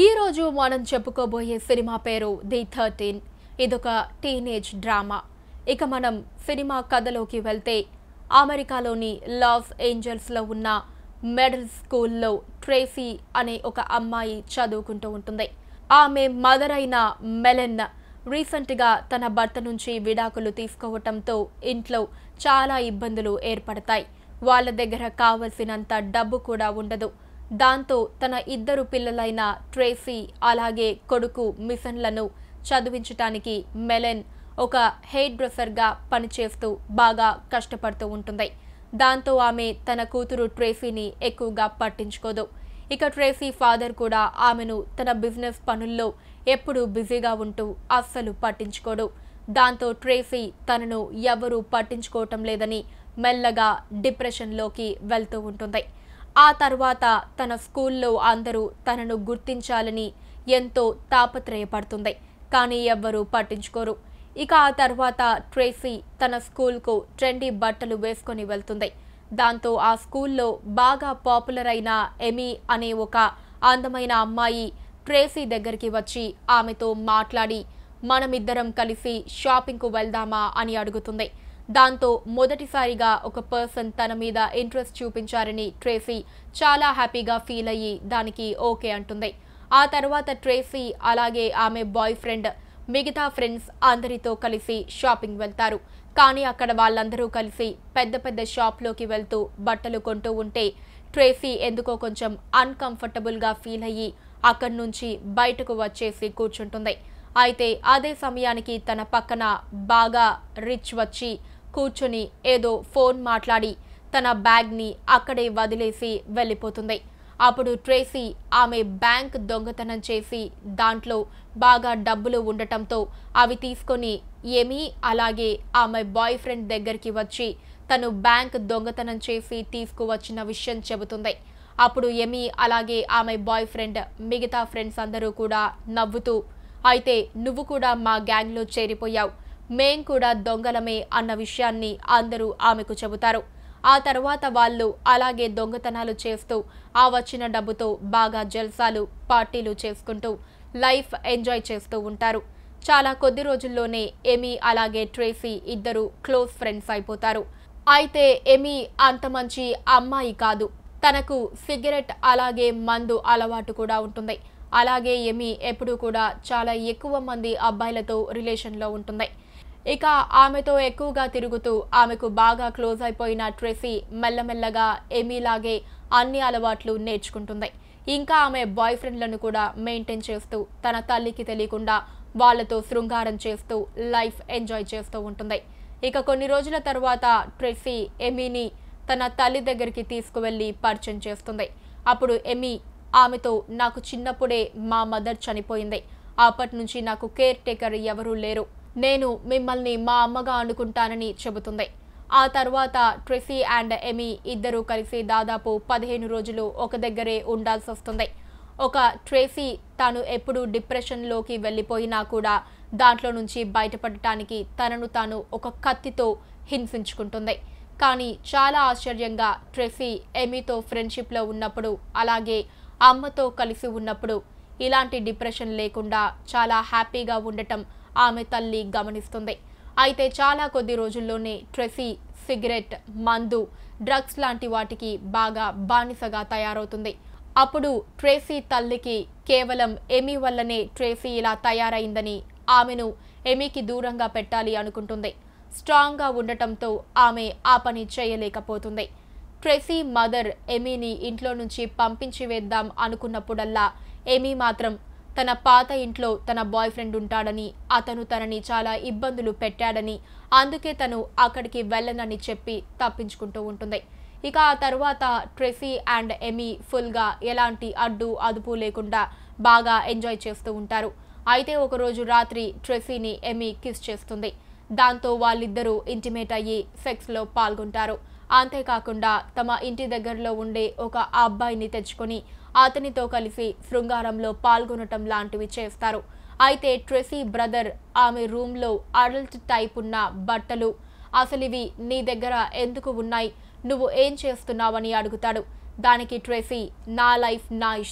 ఈ రోజు మనం చెప్పుకోబోయే సినిమా పేరు ది థర్టీన్ ఇదొక టీనేజ్ డ్రామా ఇక మనం సినిమా కథలోకి వెళ్తే అమెరికాలోని లాస్ ఏంజల్స్లో ఉన్న మిడిల్ స్కూల్లో ట్రేసీ అనే ఒక అమ్మాయి చదువుకుంటూ ఉంటుంది ఆమె మదర్ అయిన మెలెన్ రీసెంట్గా తన భర్త నుంచి విడాకులు తీసుకోవటంతో ఇంట్లో చాలా ఇబ్బందులు ఏర్పడతాయి వాళ్ళ దగ్గర కావలసినంత డబ్బు కూడా ఉండదు దాంతో తన ఇద్దరు పిల్లలైన ట్రేసీ అలాగే కొడుకు మిషన్లను చదివించటానికి మెలెన్ ఒక హెయిర్ డ్రెస్సర్గా పనిచేస్తూ బాగా కష్టపడుతూ ఉంటుంది దాంతో ఆమె తన కూతురు ట్రేసీని ఎక్కువగా పట్టించుకోదు ఇక ట్రేసీ ఫాదర్ కూడా ఆమెను తన బిజినెస్ పనుల్లో ఎప్పుడూ బిజీగా ఉంటూ అస్సలు పట్టించుకోడు దాంతో ట్రేసీ తనను ఎవరూ పట్టించుకోవటం లేదని మెల్లగా డిప్రెషన్లోకి వెళ్తూ ఉంటుంది ఆ తర్వాత తన స్కూల్లో అందరూ తనను గుర్తించాలని ఎంతో తాపత్రయపడుతుంది కానీ ఎవ్వరూ పట్టించుకోరు ఇక ఆ తర్వాత ట్రేసీ తన స్కూల్కు ట్రెండీ బట్టలు వేసుకొని వెళ్తుంది దాంతో ఆ స్కూల్లో బాగా పాపులర్ అయిన ఎమీ అనే ఒక అందమైన అమ్మాయి ట్రేసీ దగ్గరికి వచ్చి ఆమెతో మాట్లాడి మనమిద్దరం కలిసి షాపింగ్కు వెళ్దామా అని అడుగుతుంది దాంతో మొదటిసారిగా ఒక పర్సన్ తన మీద ఇంట్రెస్ట్ చూపించారని ట్రేసీ చాలా హ్యాపీగా ఫీల్ అయ్యి దానికి ఓకే అంటుంది ఆ తర్వాత ట్రేసీ అలాగే ఆమె బాయ్ ఫ్రెండ్ మిగతా ఫ్రెండ్స్ అందరితో కలిసి షాపింగ్ వెళ్తారు కానీ అక్కడ వాళ్ళందరూ కలిసి పెద్ద పెద్ద షాప్లోకి వెళ్తూ బట్టలు కొంటూ ఉంటే ట్రేసీ ఎందుకో కొంచెం అన్కంఫర్టబుల్గా ఫీల్ అయ్యి అక్కడి నుంచి బయటకు వచ్చేసి కూర్చుంటుంది అయితే అదే సమయానికి తన పక్కన బాగా రిచ్ వచ్చి కూర్చుని ఏదో ఫోన్ మాట్లాడి తన బ్యాగ్ని అక్కడే వదిలేసి వెళ్ళిపోతుంది అప్పుడు ట్రేసీ ఆమె బ్యాంక్ దొంగతనం చేసి దాంట్లో బాగా డబ్బులు ఉండటంతో అవి తీసుకొని ఏమీ అలాగే ఆమె బాయ్ ఫ్రెండ్ దగ్గరికి వచ్చి తను బ్యాంక్ దొంగతనం చేసి తీసుకువచ్చిన విషయం చెబుతుంది అప్పుడు ఎమీ అలాగే ఆమె బాయ్ ఫ్రెండ్ మిగతా ఫ్రెండ్స్ అందరూ కూడా నవ్వుతూ అయితే నువ్వు కూడా మా గ్యాంగ్లో చేరిపోయావు మేం కూడా దొంగలమే అన్న విషయాన్ని అందరూ ఆమెకు చెబుతారు ఆ తర్వాత వాళ్ళు అలాగే దొంగతనాలు చేస్తూ ఆ వచ్చిన డబ్బుతో బాగా జల్సాలు పార్టీలు చేసుకుంటూ లైఫ్ ఎంజాయ్ చేస్తూ ఉంటారు చాలా కొద్ది రోజుల్లోనే ఎమీ అలాగే ట్రేసీ ఇద్దరు క్లోజ్ ఫ్రెండ్స్ అయిపోతారు అయితే ఎమీ అంత మంచి అమ్మాయి కాదు తనకు సిగరెట్ అలాగే మందు అలవాటు కూడా ఉంటుంది అలాగే ఎమి ఎప్పుడూ కూడా చాలా ఎక్కువ మంది అబ్బాయిలతో రిలేషన్లో ఉంటుంది ఇక ఆమెతో ఎక్కువగా తిరుగుతూ ఆమెకు బాగా క్లోజ్ అయిపోయిన ట్రెసీ మెల్లమెల్లగా ఎమీలాగే అన్ని అలవాట్లు నేర్చుకుంటుంది ఇంకా ఆమె బాయ్ ఫ్రెండ్లను కూడా మెయింటైన్ చేస్తూ తన తల్లికి తెలియకుండా వాళ్ళతో శృంగారం చేస్తూ లైఫ్ ఎంజాయ్ చేస్తూ ఉంటుంది ఇక కొన్ని రోజుల తర్వాత ట్రెసీ ఎమీని తన తల్లి దగ్గరికి తీసుకువెళ్ళి పరిచయం చేస్తుంది అప్పుడు ఎమీ ఆమెతో నాకు చిన్నప్పుడే మా మదర్ చనిపోయింది అప్పటి నుంచి నాకు కేర్ టేకర్ ఎవరూ లేరు నేను మిమ్మల్ని మా అమ్మగా అనుకుంటానని చెబుతుంది ఆ తర్వాత ట్రెసీ అండ్ ఎమీ ఇద్దరూ కలిసి దాదాపు పదిహేను రోజులు ఒక దగ్గరే ఉండాల్సి వస్తుంది ఒక ట్రేసీ తాను ఎప్పుడు డిప్రెషన్లోకి వెళ్ళిపోయినా కూడా దాంట్లో నుంచి బయటపడటానికి తనను తాను ఒక కత్తితో హింసించుకుంటుంది కానీ చాలా ఆశ్చర్యంగా ట్రెసీ ఎమీతో ఫ్రెండ్షిప్లో ఉన్నప్పుడు అలాగే అమ్మతో కలిసి ఉన్నప్పుడు ఇలాంటి డిప్రెషన్ లేకుండా చాలా హ్యాపీగా ఉండటం ఆమె తల్లి గమనిస్తుంది అయితే చాలా కొద్ది రోజుల్లోనే ట్రెసీ సిగరెట్ మందు డ్రగ్స్ లాంటి వాటికి బాగా బానిసగా తయారవుతుంది అప్పుడు ట్రేసీ తల్లికి కేవలం ఎమీ వల్లనే ట్రేసీ ఇలా తయారైందని ఆమెను ఎమీకి దూరంగా పెట్టాలి అనుకుంటుంది స్ట్రాంగ్గా ఉండటంతో ఆమె ఆ పని చేయలేకపోతుంది ట్రెసీ మదర్ ఎమీని ఇంట్లో నుంచి పంపించి వేద్దాం అనుకున్నప్పుడల్లా ఎమీ మాత్రం తన పాత ఇంట్లో తన బాయ్ ఫ్రెండ్ ఉంటాడని అతను తనని చాలా ఇబ్బందులు పెట్టాడని అందుకే తను అక్కడికి వెళ్ళనని చెప్పి తప్పించుకుంటూ ఉంటుంది ఇక ఆ తర్వాత ట్రెసీ అండ్ ఎమీ ఫుల్గా ఎలాంటి అడ్డు అదుపు లేకుండా బాగా ఎంజాయ్ చేస్తూ ఉంటారు అయితే ఒకరోజు రాత్రి ట్రెసీని ఎమీ కిస్ చేస్తుంది దాంతో వాళ్ళిద్దరూ ఇంటిమేట్ అయ్యి సెక్స్లో పాల్గొంటారు అంతేకాకుండా తమ ఇంటి దగ్గరలో ఉండే ఒక అబ్బాయిని తెచ్చుకొని అతనితో కలిసి శృంగారంలో పాల్గొనటం లాంటివి చేస్తారు అయితే ట్రెసీ బ్రదర్ ఆమె రూమ్లో అడల్ట్ టైప్ ఉన్న బట్టలు అసలు ఇవి నీ దగ్గర ఎందుకు ఉన్నాయి నువ్వు ఏం చేస్తున్నావని అడుగుతాడు దానికి ట్రెసీ నా లైఫ్ నా ఇష్టం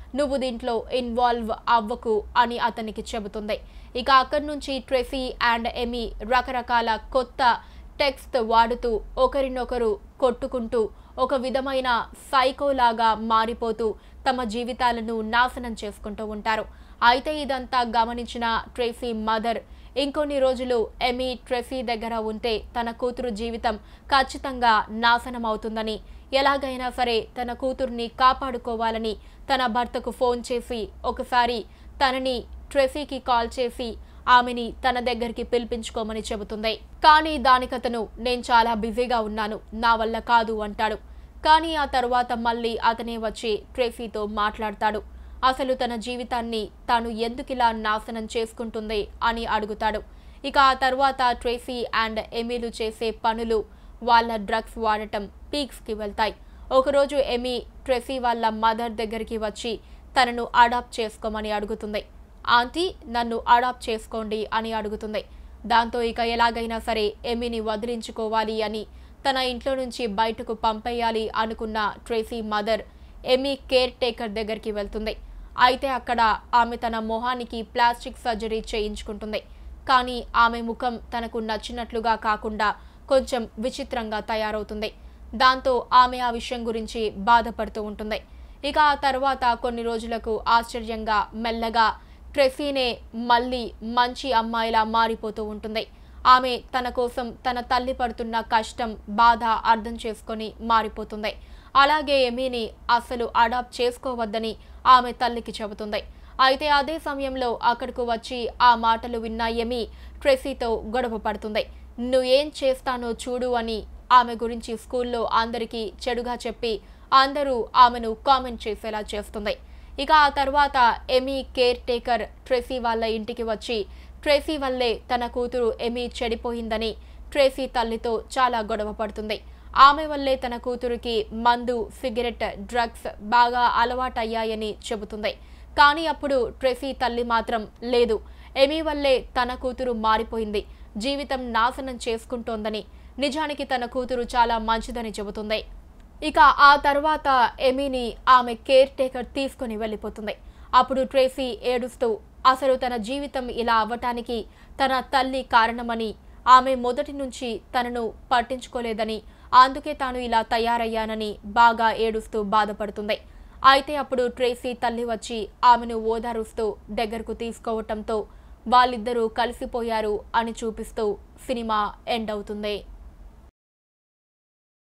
నువ్వు దీంట్లో ఇన్వాల్వ్ అవ్వకు అని అతనికి చెబుతుంది ఇక అక్కడి నుంచి ట్రెఫీ అండ్ ఎమీ రకరకాల కొత్త టెక్స్ట్ వాడుతూ ఒకరినొకరు కొట్టుకుంటూ ఒక విధమైన సైకోలాగా మారిపోతూ తమ జీవితాలను నాశనం చేసుకుంటూ ఉంటారు అయితే ఇదంతా గమనించిన ట్రేఫీ మదర్ ఇంకొన్ని రోజులు ఎమీ ట్రెఫీ దగ్గర ఉంటే తన కూతురు జీవితం ఖచ్చితంగా నాశనం అవుతుందని ఎలాగైనా సరే తన కూతుర్ని కాపాడుకోవాలని తన భర్తకు ఫోన్ చేసి ఒకసారి తనని ట్రెఫీకి కాల్ చేసి ఆమెని తన దగ్గరికి పిలిపించుకోమని చెబుతుంది కానీ దానికతను నేను చాలా బిజీగా ఉన్నాను నా వల్ల కాదు అంటాడు కానీ ఆ తర్వాత మళ్ళీ అతనే వచ్చి ట్రెఫీతో మాట్లాడతాడు అసలు తన జీవితాన్ని తాను ఎందుకిలా నాశనం చేసుకుంటుంది అని అడుగుతాడు ఇక ఆ తర్వాత ట్రేసీ అండ్ ఎమీలు చేసే పనులు వాళ్ళ డ్రగ్స్ వాడటం పీక్స్కి వెళ్తాయి ఒకరోజు ఎమీ ట్రెసీ వాళ్ళ మదర్ దగ్గరికి వచ్చి తనను అడాప్ట్ చేసుకోమని అడుగుతుంది ఆంటీ నన్ను అడాప్ట్ చేసుకోండి అని అడుగుతుంది దాంతో ఇక ఎలాగైనా సరే ఎమీని వదిలించుకోవాలి అని తన ఇంట్లో నుంచి బయటకు పంపేయాలి అనుకున్న Tracy mother Amy caretaker దగ్గరికి వెళ్తుంది అయితే అక్కడ ఆమె తన మొహానికి ప్లాస్టిక్ సర్జరీ చేయించుకుంటుంది కానీ ఆమె ముఖం తనకు నచ్చినట్లుగా కాకుండా కొంచెం విచిత్రంగా తయారవుతుంది దాంతో ఆమె ఆ విషయం గురించి బాధపడుతూ ఉంటుంది ఇక ఆ తర్వాత కొన్ని రోజులకు ఆశ్చర్యంగా మెల్లగా ట్రెఫీనే మళ్ళీ మంచి అమ్మాయిలా మారిపోతూ ఉంటుంది ఆమె తన కోసం తన తల్లి పడుతున్న కష్టం బాధ అర్థం చేసుకొని మారిపోతుంది అలాగే ఎమీని అసలు అడాప్ట్ చేసుకోవద్దని ఆమె తల్లికి చెబుతుంది అయితే అదే సమయంలో అక్కడకు వచ్చి ఆ మాటలు విన్న ఎమీ ట్రెసీతో గొడవ పడుతుంది నువ్వు ఏం చేస్తానో చూడు అని ఆమె గురించి స్కూల్లో అందరికీ చెడుగా చెప్పి అందరూ ఆమెను కామెంట్ చేసేలా చేస్తుంది ఇక ఆ తర్వాత ఎమీ కేర్ టేకర్ ట్రెసీ వాళ్ళ ఇంటికి వచ్చి ట్రేసీ వల్లే తన కూతురు ఎమీ చెడిపోయిందని ట్రేసీ తల్లితో చాలా గొడవ పడుతుంది ఆమె వల్లే తన కూతురికి మందు సిగరెట్ డ్రగ్స్ బాగా అలవాటయ్యాయని చెబుతుంది కానీ అప్పుడు ట్రెసీ తల్లి మాత్రం లేదు ఎమీ వల్లే తన కూతురు మారిపోయింది జీవితం నాశనం చేసుకుంటోందని నిజానికి తన కూతురు చాలా మంచిదని చెబుతుంది ఇక ఆ తర్వాత ఎమీని ఆమె కేర్ టేకర్ తీసుకుని వెళ్ళిపోతుంది అప్పుడు ట్రేసీ ఏడుస్తూ అసలు తన జీవితం ఇలా అవ్వటానికి తన తల్లి కారణమని ఆమె మొదటి నుంచి తనను పట్టించుకోలేదని అందుకే తాను ఇలా తయారయ్యానని బాగా ఏడుస్తూ బాధపడుతుంది అయితే అప్పుడు ట్రేసీ తల్లి వచ్చి ఆమెను ఓదారుస్తూ దగ్గరకు తీసుకోవటంతో వాళ్ళిద్దరూ కలిసిపోయారు అని చూపిస్తూ సినిమా ఎండ్ అవుతుంది